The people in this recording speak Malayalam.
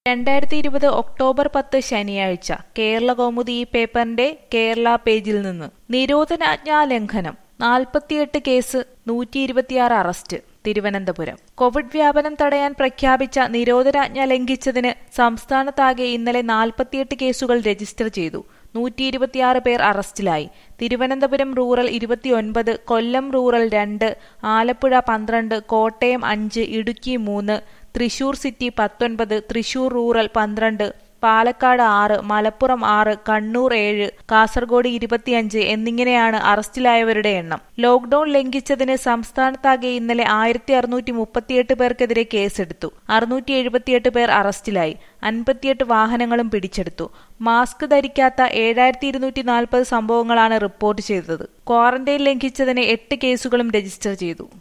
രണ്ടായിരത്തി ഇരുപത് ഒക്ടോബർ പത്ത് ശനിയാഴ്ച കേരളകൗമുദി ഈ പേപ്പറിന്റെ കേരള പേജിൽ നിന്ന് നിരോധനാജ്ഞാ ലംഘനം നാൽപ്പത്തിയെട്ട് കേസ് നൂറ്റി ഇരുപത്തിയാറ് അറസ്റ്റ് തിരുവനന്തപുരം കോവിഡ് വ്യാപനം തടയാൻ പ്രഖ്യാപിച്ച നിരോധനാജ്ഞ ലംഘിച്ചതിന് സംസ്ഥാനത്താകെ ഇന്നലെ നാൽപ്പത്തിയെട്ട് കേസുകൾ രജിസ്റ്റർ ചെയ്തു നൂറ്റി ഇരുപത്തിയാറ് പേർ അറസ്റ്റിലായി തിരുവനന്തപുരം റൂറൽ ഇരുപത്തിയൊൻപത് കൊല്ലം റൂറൽ രണ്ട് ആലപ്പുഴ പന്ത്രണ്ട് കോട്ടയം അഞ്ച് ഇടുക്കി മൂന്ന് തൃശൂർ സിറ്റി പത്തൊൻപത് തൃശൂർ റൂറൽ പന്ത്രണ്ട് പാലക്കാട് ആറ് മലപ്പുറം ആറ് കണ്ണൂർ ഏഴ് കാസർഗോഡ് ഇരുപത്തിയഞ്ച് എന്നിങ്ങനെയാണ് അറസ്റ്റിലായവരുടെ എണ്ണം ലോക്ഡൌൺ ലംഘിച്ചതിന് സംസ്ഥാനത്താകെ ഇന്നലെ ആയിരത്തി അറുന്നൂറ്റി മുപ്പത്തിയെട്ട് പേർക്കെതിരെ കേസെടുത്തു അറുന്നൂറ്റി എഴുപത്തിയെട്ട് പേർ അറസ്റ്റിലായി അൻപത്തിയെട്ട് വാഹനങ്ങളും പിടിച്ചെടുത്തു മാസ്ക് ധരിക്കാത്ത ഏഴായിരത്തി ഇരുന്നൂറ്റി നാൽപ്പത് സംഭവങ്ങളാണ് റിപ്പോർട്ട് ചെയ്തത് ക്വാറന്റൈൻ ലംഘിച്ചതിന് എട്ട് കേസുകളും രജിസ്റ്റർ ചെയ്തു